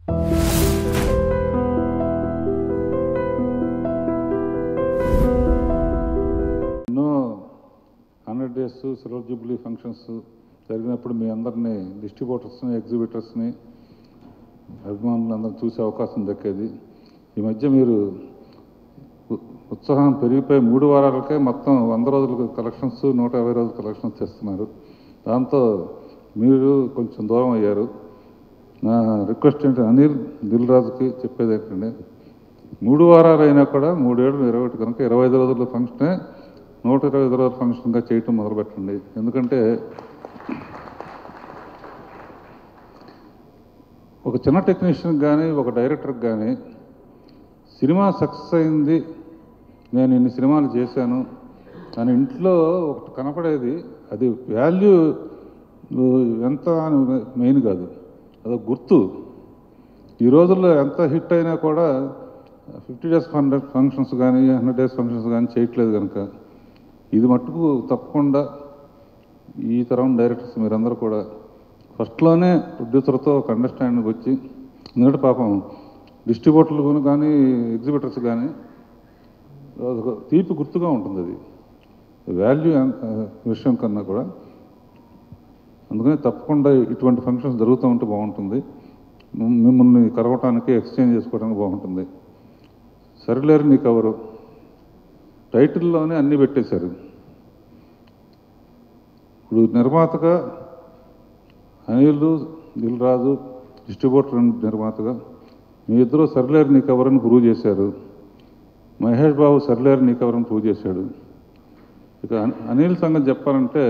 ఎన్నో hundred days silver jubilee functions జరిగినప్పుడు మీ అందరినీ డిస్ట్రిబ్యూటర్స్ని ఎగ్జిబిటర్స్ని అభిమానులందరూ చూసే అవకాశం దక్కేది ఈ మధ్య మీరు ఉ- ఉత్సాహం పెరిగిపోయి మూడు వారాలకే మొత్తం వంద రోజుల కలెక్షన్స్ నూట యాభై రోజుల కలెక్షన్స్ తెస్తున్నారు దాంతో మీరు కొంచెం దూరం అయ్యారు నా రిక్వెస్ట్ ఏంటంటే అనిల్ దిల్ రాజుకి చెప్పేది ఏంటంటే మూడు వారాలు అయినా కూడా మూడేళ్ళు ఇరవై ఒకటి కనుక ఇరవై ఐదు రోజుల ఫంక్షనే నూట ఇరవై ఐదు రోజుల ఫంక్షన్గా చేయటం మొదలుపెట్టండి ఎందుకంటే ఒక చిన్న టెక్నీషియన్ కానీ ఒక డైరెక్టర్కి కానీ సినిమా సక్సెస్ అయింది నేను ఇన్ని సినిమాలు చేశాను అని ఇంట్లో ఒకటి కనపడేది అది వాల్యూ ఎంత అని మెయిన్ కాదు అదొక గుర్తు ఈ రోజుల్లో ఎంత హిట్ అయినా కూడా ఫిఫ్టీ డేస్ హండ్రెడ్ ఫంక్షన్స్ కానీ హండ్రెడ్ డేస్ ఫంక్షన్స్ కానీ చేయట్లేదు కనుక ఇది మట్టుకు తప్పకుండా ఈ తరం డైరెక్టర్స్ మీరందరూ కూడా ఫస్ట్లోనే ప్రొడ్యూసర్తో ఒక అండర్స్టాండింగ్ వచ్చి ఎందుకంటే పాపం డిస్ట్రిబ్యూటర్లు కానీ ఎగ్జిబిటర్స్ కానీ అదొక తీపి గుర్తుగా ఉంటుంది అది వాల్యూ విషయం కన్నా కూడా అందుకని తప్పకుండా ఇటువంటి ఫంక్షన్స్ జరుగుతూ ఉంటే బాగుంటుంది మిమ్- మిమ్మల్ని కలవటానికి ఎక్స్చేంజ్ చేసుకోవడానికి బాగుంటుంది సరిలేరు నీకు ఎవరు టైటిల్లోనే అన్నీ పెట్టేశారు ఇప్పుడు నిర్మాతగా అనిల్ దిల్ రాజు డిస్ట్రిబ్యూటర్ అండ్ నిర్మాతగా మీ ఇద్దరు సరిలేరు నీకు ఎవరని ప్రూవ్ చేశారు మహేష్ బాబు సరిలేరు నీకు ఎవరని ప్రూవ్ చేశాడు ఇక అన్- అనిల్ సంగతి చెప్పాలంటే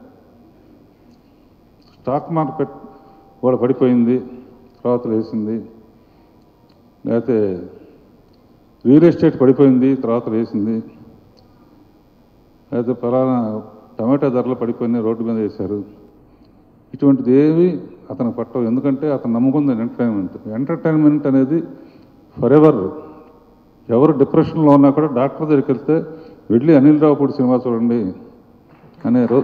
స్టాక్ మార్కెట్ కూడా పడిపోయింది తర్వాత లేచింది లేకపోతే రియల్ ఎస్టేట్ పడిపోయింది తర్వాత లేచింది లేకపోతే ఫలానా టమాటా ధరలు పడిపోయినాయి రోడ్డు మీద వేశారు ఇటువంటిది ఏవి అతను పట్టవు ఎందుకంటే అతను నమ్ముకుంది ఎంటర్టైన్మెంట్ ఎంటర్టైన్మెంట్ అనేది ఫర్ ఎవర్ ఎవరు డిప్రెషన్లో ఉన్నా కూడా డాక్టర్ దగ్గరికి వెళ్తే వెళ్ళి అనిల్ రావుపూడి సినిమా చూడండి అనే రో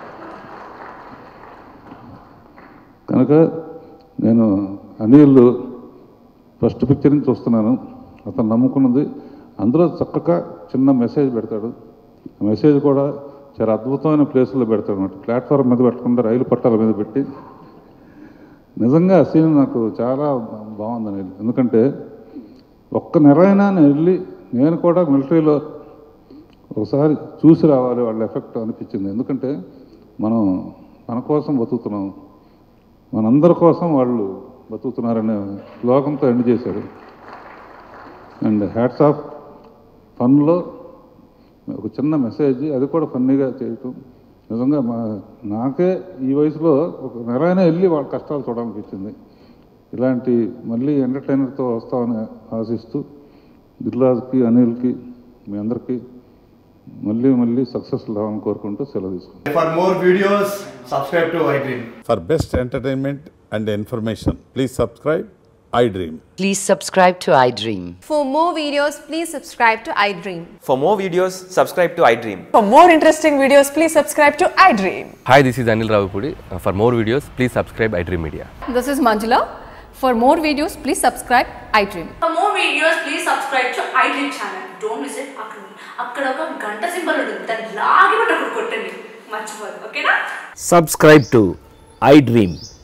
కనుక నేను అనిల్ ఫస్ట్ పిక్చర్ నుంచి చూస్తున్నాను అతను నమ్ముకున్నది అందులో చక్కగా చిన్న మెసేజ్ పెడతాడు ఆ మెసేజ్ కూడా చాలా అద్భుతమైన ప్లేసుల్లో పెడతాడు అనమాట ప్లాట్ఫామ్ మీద పెట్టకుండా రైలు పట్టాల మీద పెట్టి నిజంగా ఆ సీన్ నాకు చాలా బాగుంది అనిల్ ఎందుకంటే ఒక్క నెల అయినా నేను వెళ్ళి నేను కూడా మిలిటరీలో ఒకసారి చూసి రావాలి వాళ్ళ ఎఫెక్ట్ అనిపించింది ఎందుకంటే మనం మన కోసం బతుకుతున్నాం మనందరి కోసం వాళ్ళు బతుకుతున్నారనే శ్లోకంతో ఎండ్ చేశారు అండ్ హ్యాట్స్ ఆఫ్ ఫన్లో ఒక చిన్న మెసేజ్ అది కూడా ఫన్నీగా చేయటం నిజంగా మా నాకే ఈ వయసులో ఒక నెల అయినా వెళ్ళి వాళ్ళ కష్టాలు చూడాలనిపించింది ఇలాంటి మళ్ళీ ఎంటర్టైనర్తో వస్తామని ఆశిస్తూ దిల్రాజ్కి అనిల్కి మీ అందరికీ మళ్ళీ మళ్ళీ సక్సెస్ రావాలని కోరుకుంటూ సెలవు తీసుకుంటాను For more videos, subscribe to iDream. For best entertainment and information, please subscribe iDream. Please subscribe to iDream. For more videos, please subscribe to iDream. For more videos, subscribe to iDream. For more interesting videos, please subscribe to iDream. Hi, this is Anil Ravipudi. Uh, for more videos, please subscribe iDream Media. This is Manjula. For more videos, please subscribe iDream. For more videos, please subscribe to iDream channel. Don't miss it. అక్కడ అక్కడ ఒక గంట symbol ఉంటుంది దాన్ని లాగి పట్టి అక్కడ కొట్టండి మర్చిపోదు ఓకేనా subscribe to iDream.